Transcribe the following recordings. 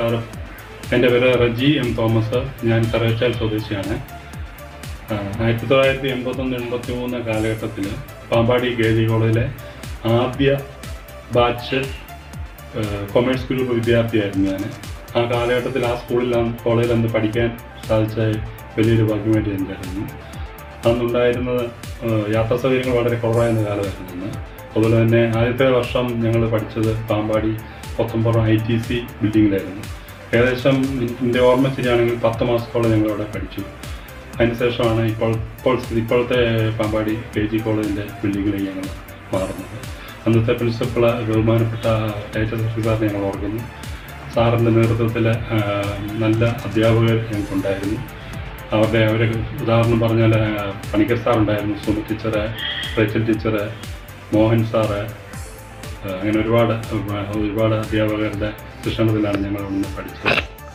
നമസ്കാരം എൻ്റെ പേര് റജി എം തോമസ് ഞാൻ കറേച്ചാൽ സ്വദേശിയാണ് ആ, ആയിരത്തി തൊള്ളായിരത്തി എൺപത്തൊന്ന് എൺപത്തി മൂന്ന് കാലഘട്ടത്തിൽ പാമ്പാടി കെ ജി കോളേജിലെ ആദ്യ ബാച്ച് കൊമേഴ്സ് ഗ്രൂപ്പ് വിദ്യാർത്ഥിയായിരുന്നു ഞാൻ ആ കാലഘട്ടത്തിൽ ആ സ്കൂളിൽ കോളേജിൽ അന്ന് പഠിക്കാൻ സാധിച്ച വലിയൊരു ഭാഗ്യമായിട്ട് എനിക്കായിരുന്നു അന്നുണ്ടായിരുന്നത് ഏഹ്, യാത്രാ സൗകര്യങ്ങൾ വളരെ കുറവായിരുന്ന കാലമായിരുന്നു അന്ന് അതുപോലെ തന്നെ ആദ്യത്തെ വർഷം ഞങ്ങൾ പഠിച്ചത് Pampady Pothenpuram I T C ബിൽഡിങ്ങിലായിരുന്നു ഏകദേശം എൻ്റെ ഓർമ്മ ശരിയാണെങ്കിൽ പത്ത് മാസത്തോളം ഞങ്ങളിവിടെ പഠിച്ചു അതിനുശേഷമാണ് ഇപ്പോൾ ഇപ്പോൾ ഇപ്പോഴത്തെ പാമ്പാടി കെ ജി കോളേജിൻ്റെ ബിൽഡിങ്ങിലേക്ക് ഞങ്ങൾ മാറുന്നത് അന്നത്തെ പ്രിൻസിപ്പൾ ബഹുമാനപ്പെട്ട ടൈറ്റൽ സാറിനെ ഞങ്ങൾ ഓർക്കുന്നു സാറിൻ്റെ നേതൃത്വത്തിൽ ആ, നല്ല അധ്യാപകർ ഞങ്ങൾക്കുണ്ടായിരുന്നു അവരുടെ അവരെ ഉദാഹരണം പറഞ്ഞാൽ ആ, പണിക്കർ സാറുണ്ടായിരുന്നു Suma teacher Rachel teacher Mohan sir ആ, അങ്ങനെ ഒരുപാട് ആ, ഒരുപാട് അധ്യാപകരുടെ ശിക്ഷണത്തിലാണ് ഞങ്ങൾ ഇന്ന് പഠിച്ചത്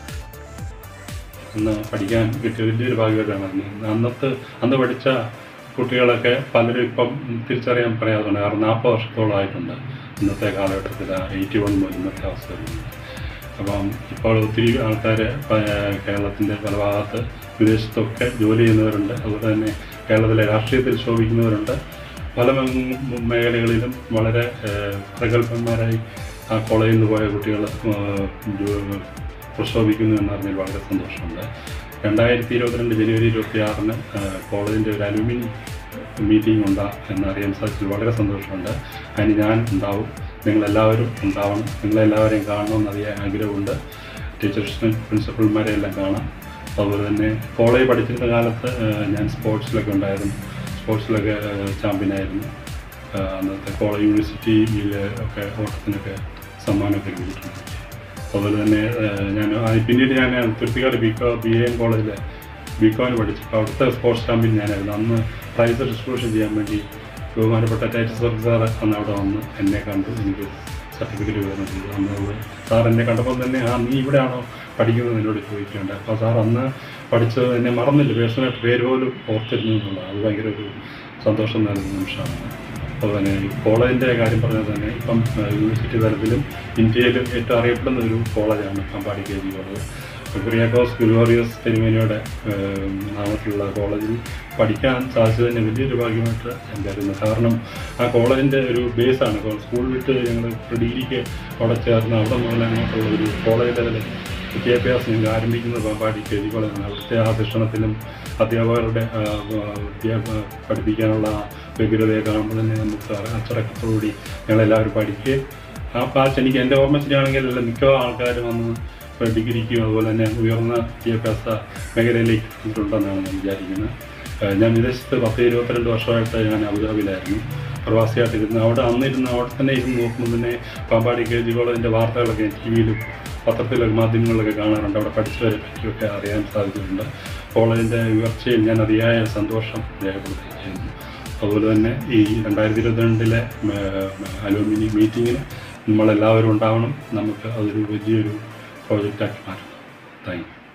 അന്ന് പഠിക്കാൻ കിട്ടിയ വലിയൊരു ഭാഗ്യമായിട്ടാണ് അന്ന് അന്നത്തെ അന്ന് പഠിച്ച കുട്ടികളൊക്കെ പലരും ഇപ്പം തിരിച്ചറിയാൻ പറയാറുണ്ട് കാരണം നാൽപ്പത് വർഷത്തോളമായിട്ടുണ്ട് ഇന്നത്തെ കാലഘട്ടത്തിൽ എയ്റ്റി വൺ മുതൽ ഇന്നത്തെ അവസ്ഥയിൽ അപ്പം ഇപ്പോൾ ഒത്തിരി ആൾക്കാർ കേരളത്തിൻ്റെ പല ഭാഗത്ത് വിദേശത്തൊക്കെ ജോലി ചെയ്യുന്നവരുണ്ട് അതുപോലെ തന്നെ കേരളത്തിലെ രാഷ്ട്രീയത്തിൽ ശോഭിക്കുന്നവരുണ്ട് പല മേ- മേഖലകളിലും വളരെ ഏഹ്, പ്രഗത്ഭന്മാരായി ആ കോളേജിൽ നിന്ന് പോയ കുട്ടികൾ പ്രശോഭിക്കുന്നു എന്നറിഞ്ഞാൽ വളരെ സന്തോഷമുണ്ട് രണ്ടായിരത്തി ഇരുപത്തിരണ്ട് ജനുവരി ഇരുപത്തി ആറിന് കോളേജിൻ്റെ ഒരു അലുമിനി മീറ്റിംഗ് ഉണ്ടാ എന്നറിയാൻ സാധിച്ചതിൽ വളരെ സന്തോഷമുണ്ട് അതിന് ഞാൻ ഉണ്ടാവും നിങ്ങളെല്ലാവരും ഉണ്ടാവണം നിങ്ങളെല്ലാവരെയും കാണണമെന്ന് അറിയാൻ ആഗ്രഹമുണ്ട് ടീച്ചേഴ്സിനും പ്രിൻസിപ്പൽമാരെ എല്ലാം കാണാം അതുപോലെ തന്നെ കോളേജ് പഠിച്ചിരുന്ന കാലത്ത് ഏഹ്, ഞാൻ സ്പോർട്സിലൊക്കെ ഉണ്ടായിരുന്നു സ്പോർട്സിലൊക്കെ ചാമ്പ്യനായിരുന്നു ആഹ് അന്നത്തെ കോളേജ് യൂണിവേഴ്സിറ്റിയിൽ ഒക്കെ ഓട്ടത്തിനൊക്കെ സമ്മാനമൊക്കെ ലഭിച്ചിട്ടുണ്ട് അതുപോലെ തന്നെ ആഹ് ഞാൻ ആ പിന്നീട് ഞാൻ തുരുത്തിക്കാട് ബി കോ ബി എൻ കോളേജിൽ ബി കോമിന് പഠിച്ചപ്പോൾ അവിടുത്തെ സ്പോർട്സ് ചാമ്പ്യൻ ഞാനായിരുന്നു അന്ന് പ്രൈസ് ഡിസ്ട്രിബ്യൂഷൻ ചെയ്യാൻ വേണ്ടി ബഹുമാനപ്പെട്ട ടൈറ്റസ് വർക്ക് സാർ അന്ന് അവിടെ വന്ന് എന്നെ കണ്ടു എനിക്ക് സർട്ടിഫിക്കറ്റ് വിതരണം ചെയ്തു അന്ന് അത് സാർ എന്നെ കണ്ടപ്പോൾ തന്നെ ആ നീ ഇവിടെയാണോ പഠിക്കുന്നത് എന്നോട് ചോദിക്കുകയുണ്ട് അപ്പോൾ സാർ അന്ന് പഠിച്ചത് എന്നെ മറന്നില്ല പേഴ്സണലായിട്ട് പേര് പോലും ഓർത്തിരുന്നു എന്നുള്ളത് അത് ഭയങ്കര ഒരു സന്തോഷം നൽകുന്ന നിമിഷമാണ് അതുപോലെ തന്നെ ഈ കോളേജിൻ്റെ കാര്യം പറഞ്ഞത് തന്നെ ഇപ്പം ആ, യൂണിവേഴ്സിറ്റി തലത്തിലും ഇന്ത്യയിൽ ഏറ്റവും അറിയപ്പെടുന്ന ഒരു കോളേജാണ് Pampady K G college Kuriakose Gregorios തിരുമേനിയുടെ ഏഹ്, നാമത്തിലുള്ള കോളേജിൽ പഠിക്കാൻ സാധിച്ചത് തന്നെ വലിയൊരു ഭാഗ്യമായിട്ട് ഞാൻ കരുതുന്നു കാരണം ആ കോളേജിൻ്റെ ഒരു ബേസാണ് ഇപ്പോൾ സ്കൂൾ വിട്ട് ഞങ്ങൾ ഡിഗ്രിക്ക് അവിടെ ചേർന്ന് അവിടെ മുതൽ അങ്ങോട്ടുള്ള ഒരു കോളേജ് ലെവൽ വിദ്യാഭ്യാസം ഞങ്ങൾ ആരംഭിക്കുന്നത് പാമ്പാടി കെ ജി കോളേജാണ് അവിടുത്തെ ആ ശിക്ഷണത്തിലും അധ്യാപകരുടെ ആ, ആ, വിദ്യാ ആ, പഠിപ്പിക്കാനുള്ള ആ വ്യഗ്രതയെ കാണുമ്പോൾ തന്നെ നമുക്ക് അച്ചടക്കത്തോടുകൂടി ഞങ്ങളെല്ലാവരും പഠിക്കുകയും ആ പാച്ച് എനിക്ക് എൻ്റെ ഓർമ്മ ശരിയാണെങ്കിൽ അല്ല മിക്ക ആൾക്കാരും വന്ന് ഇപ്പോൾ ഡിഗ്രിക്കും അതുപോലെ തന്നെ ഉയർന്ന വിദ്യാഭ്യാസ മേഖലയിലേക്ക് എത്തിയിട്ടുണ്ടെന്നാണ് ഞാൻ വിചാരിക്കുന്നത് ഏഹ് ഞാൻ വിദേശത്ത് പത്ത് ഇരുപത്തിരണ്ട് വർഷമായിട്ട് ഞാൻ അബുദാബിയിലായിരുന്നു പ്രവാസിയായിട്ടിരുന്നു അവിടെ അന്നിരുന്ന് അവിടെ തന്നെ ഇരുന്ന് നോക്കുമ്പോൾ തന്നെ പാമ്പാടി കെ ജി കോളേജിൻ്റെ വാർത്തകളൊക്കെ ടി വിയിലും പത്രത്തിലൊക്കെ മാധ്യമങ്ങളിലൊക്കെ കാണാറുണ്ട് അവിടെ പഠിച്ചവരെ പറ്റിയൊക്കെ അറിയാൻ സാധിച്ചിട്ടുണ്ട് കോളേജിൻ്റെ ഉയർച്ചയിൽ ഞാൻ അതിയായ സന്തോഷം രേഖപ്പെടുത്തുകയും ചെയ്യുന്നു അതുപോലെ തന്നെ ഈ രണ്ടായിരത്തി ഇരുപത്തിരണ്ടിലെ അലൂമിനി മീറ്റിങ്ങിന് നമ്മളെല്ലാവരും ഉണ്ടാവണം നമുക്ക് അതൊരു വലിയൊരു പ്രോജക്റ്റാക്കി മാറ്റണം താങ്ക് യു